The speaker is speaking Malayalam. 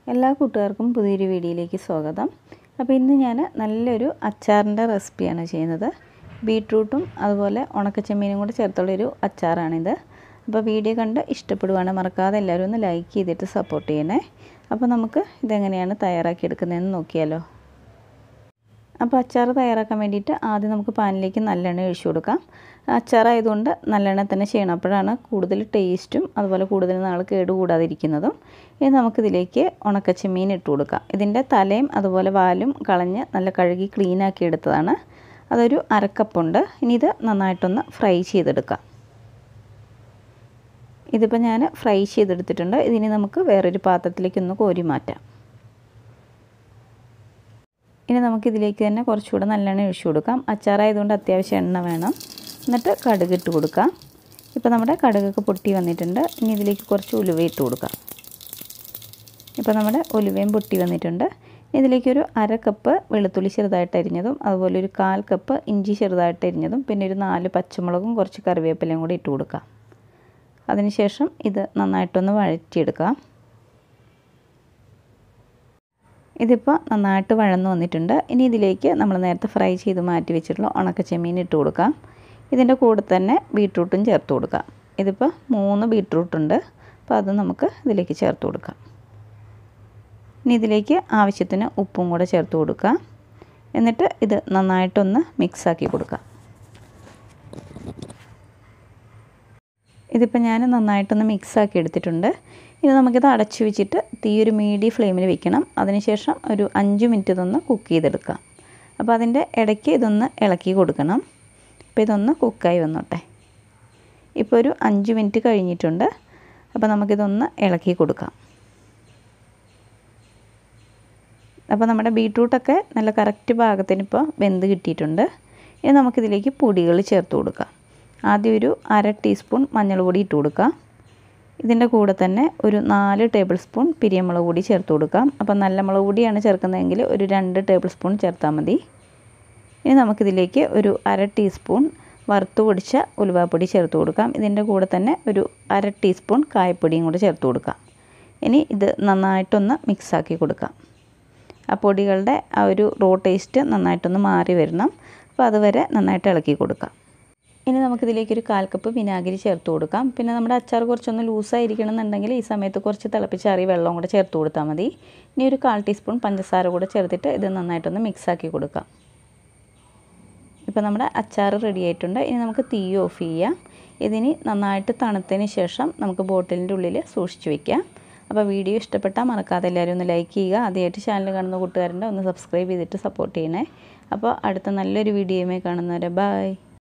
എല്ലാ കൂട്ടുകാർക്കും പുതിയൊരു വീഡിയോയിലേക്ക് സ്വാഗതം അപ്പോൾ ഇന്ന് ഞാൻ നല്ലൊരു അച്ചാറിൻ്റെ റെസിപ്പിയാണ് ചെയ്യുന്നത് ബീട്രൂട്ടും അതുപോലെ ഉണക്കച്ചെമ്മീനും കൂടെ ചേർത്തുള്ളൊരു അച്ചാറാണിത് അപ്പോൾ വീഡിയോ കണ്ട് ഇഷ്ടപ്പെടുവാണ് മറക്കാതെ എല്ലാവരും ഒന്ന് ലൈക്ക് ചെയ്തിട്ട് സപ്പോർട്ട് ചെയ്യണേ അപ്പോൾ നമുക്ക് ഇതെങ്ങനെയാണ് തയ്യാറാക്കിയെടുക്കുന്നതെന്ന് നോക്കിയാലോ അപ്പോൾ അച്ചാർ തയ്യാറാക്കാൻ വേണ്ടിയിട്ട് ആദ്യം നമുക്ക് പാനിലേക്ക് നല്ലെണ്ണ ഒഴിച്ചു കൊടുക്കാം അച്ചാറായതുകൊണ്ട് നല്ലെണ്ണ തന്നെ ചെയ്യണം അപ്പോഴാണ് കൂടുതൽ ടേസ്റ്റും അതുപോലെ കൂടുതൽ നാൾ കേടുകൂടാതിരിക്കുന്നതും ഇനി നമുക്കിതിലേക്ക് ഉണക്കച്ചെമ്മീൻ ഇട്ട് കൊടുക്കാം ഇതിൻ്റെ തലയും അതുപോലെ വാലും കളഞ്ഞ് നല്ല കഴുകി ക്ലീനാക്കി എടുത്തതാണ് അതൊരു അരക്കപ്പുണ്ട് ഇനി ഇത് നന്നായിട്ടൊന്ന് ഫ്രൈ ചെയ്തെടുക്കാം ഇതിപ്പോൾ ഞാൻ ഫ്രൈ ചെയ്തെടുത്തിട്ടുണ്ട് ഇതിനി നമുക്ക് വേറൊരു പാത്രത്തിലേക്കൊന്ന് കോരി മാറ്റാം ഇനി നമുക്കിതിലേക്ക് തന്നെ കുറച്ചുകൂടെ നല്ലെണ്ണ ഒഴിച്ചു കൊടുക്കാം അച്ചാറായതുകൊണ്ട് അത്യാവശ്യം എണ്ണ വേണം എന്നിട്ട് കടുക് ഇട്ട് കൊടുക്കാം ഇപ്പോൾ നമ്മുടെ കടുകൊക്കെ പൊട്ടി വന്നിട്ടുണ്ട് ഇനി ഇതിലേക്ക് കുറച്ച് ഉലുവ ഇട്ട് കൊടുക്കാം ഇപ്പോൾ നമ്മുടെ ഉലുവയും പൊട്ടി വന്നിട്ടുണ്ട് ഇതിലേക്കൊരു അര കപ്പ് വെളുത്തുള്ളി ചെറുതായിട്ട് അരിഞ്ഞതും അതുപോലെ ഒരു കാൽ കപ്പ് ഇഞ്ചി ചെറുതായിട്ട് അരിഞ്ഞതും പിന്നെ ഒരു നാല് പച്ചമുളകും കുറച്ച് കറിവേപ്പിലയും കൂടി ഇട്ട് കൊടുക്കാം അതിനുശേഷം ഇത് നന്നായിട്ടൊന്ന് വഴറ്റിയെടുക്കാം ഇതിപ്പോൾ നന്നായിട്ട് വഴന്നു വന്നിട്ടുണ്ട് ഇനി ഇതിലേക്ക് നമ്മൾ നേരത്തെ ഫ്രൈ ചെയ്ത് മാറ്റി വെച്ചിട്ടുള്ള ഉണക്കച്ചെമ്മീൻ ഇട്ട് കൊടുക്കാം ഇതിൻ്റെ കൂടെ തന്നെ ബീട്രൂട്ടും ചേർത്ത് കൊടുക്കാം ഇതിപ്പോൾ മൂന്ന് ബീട്രൂട്ടുണ്ട് അപ്പോൾ അത് നമുക്ക് ഇതിലേക്ക് ചേർത്ത് കൊടുക്കാം ഇനി ഇതിലേക്ക് ആവശ്യത്തിന് ഉപ്പും കൂടെ ചേർത്ത് കൊടുക്കാം എന്നിട്ട് ഇത് നന്നായിട്ടൊന്ന് മിക്സാക്കി കൊടുക്കാം ഇതിപ്പോൾ ഞാൻ നന്നായിട്ടൊന്ന് മിക്സാക്കി എടുത്തിട്ടുണ്ട് ഇനി നമുക്കിത് അടച്ചു വെച്ചിട്ട് തീ ഒരു മീഡിയം ഫ്ലെയിമിൽ വെക്കണം അതിനുശേഷം ഒരു അഞ്ച് മിനിറ്റ് ഇതൊന്ന് കുക്ക് ചെയ്തെടുക്കാം അപ്പോൾ അതിൻ്റെ ഇടയ്ക്ക് ഇതൊന്ന് ഇളക്കി കൊടുക്കണം അപ്പോൾ ഇതൊന്ന് കുക്കായി വന്നോട്ടെ ഇപ്പോൾ ഒരു അഞ്ച് മിനിറ്റ് കഴിഞ്ഞിട്ടുണ്ട് അപ്പോൾ നമുക്കിതൊന്ന് ഇളക്കി കൊടുക്കാം അപ്പോൾ നമ്മുടെ ബീട്രൂട്ടൊക്കെ നല്ല കറക്റ്റ് പാകത്തിന് ഇപ്പോൾ വെന്ത് കിട്ടിയിട്ടുണ്ട് ഇനി നമുക്കിതിലേക്ക് പൊടികൾ ചേർത്ത് കൊടുക്കാം ആദ്യം ഒരു അര ടീസ്പൂൺ മഞ്ഞൾപ്പൊടി ഇട്ട് കൊടുക്കാം ഇതിൻ്റെ കൂടെ തന്നെ ഒരു നാല് ടേബിൾ സ്പൂൺ പിരിയമുളക് പൊടി ചേർത്ത് കൊടുക്കാം അപ്പോൾ നല്ല മുളക് പൊടിയാണ് ചേർക്കുന്നതെങ്കിൽ ഒരു രണ്ട് ടേബിൾ സ്പൂൺ ചേർത്താൽ മതി ഇനി നമുക്കിതിലേക്ക് ഒരു അര ടീസ്പൂൺ വറുത്ത് പൊടിച്ച ഉലുവാപ്പൊടി ചേർത്ത് കൊടുക്കാം ഇതിൻ്റെ കൂടെ തന്നെ ഒരു അര ടീസ്പൂൺ കായപ്പൊടിയും കൂടെ ചേർത്ത് കൊടുക്കാം ഇനി ഇത് നന്നായിട്ടൊന്ന് മിക്സാക്കി കൊടുക്കാം ആ പൊടികളുടെ ആ ഒരു റോ ടേസ്റ്റ് നന്നായിട്ടൊന്ന് മാറി വരണം അപ്പോൾ അതുവരെ നന്നായിട്ട് ഇളക്കി കൊടുക്കാം ഇനി നമുക്കിതിലേക്ക് ഒരു കാൽ കപ്പ് വിനാഗിരി ചേർത്ത് കൊടുക്കാം പിന്നെ നമ്മുടെ അച്ചാർ കുറച്ചൊന്ന് ലൂസായിരിക്കണം എന്നുണ്ടെങ്കിൽ ഈ സമയത്ത് കുറച്ച് തിളപ്പിച്ചാറി വെള്ളം കൂടെ ചേർത്ത് കൊടുത്താൽ മതി ഇനി ഒരു കാൽ ടീസ്പൂൺ പഞ്ചസാര കൂടെ ചേർത്തിട്ട് ഇത് നന്നായിട്ടൊന്ന് മിക്സാക്കി കൊടുക്കാം ഇപ്പോൾ നമ്മുടെ അച്ചാർ റെഡി ആയിട്ടുണ്ട് ഇനി നമുക്ക് തീ ഓഫ് ചെയ്യാം ഇതിനി നന്നായിട്ട് തണുത്തതിന് ശേഷം നമുക്ക് ബോട്ടിലിൻ്റെ ഉള്ളിൽ സൂക്ഷിച്ച് വെക്കാം അപ്പോൾ വീഡിയോ ഇഷ്ടപ്പെട്ടാൽ മറക്കാതെ എല്ലാവരും ഒന്ന് ലൈക്ക് ചെയ്യുക ആദ്യമായിട്ട് ചാനൽ കാണുന്ന കൂട്ടുകാരുണ്ട് ഒന്ന് സബ്സ്ക്രൈബ് ചെയ്തിട്ട് സപ്പോർട്ട് ചെയ്യണേ അപ്പോൾ അടുത്ത നല്ലൊരു വീഡിയോയുമായി കാണുന്നവരെ ബൈ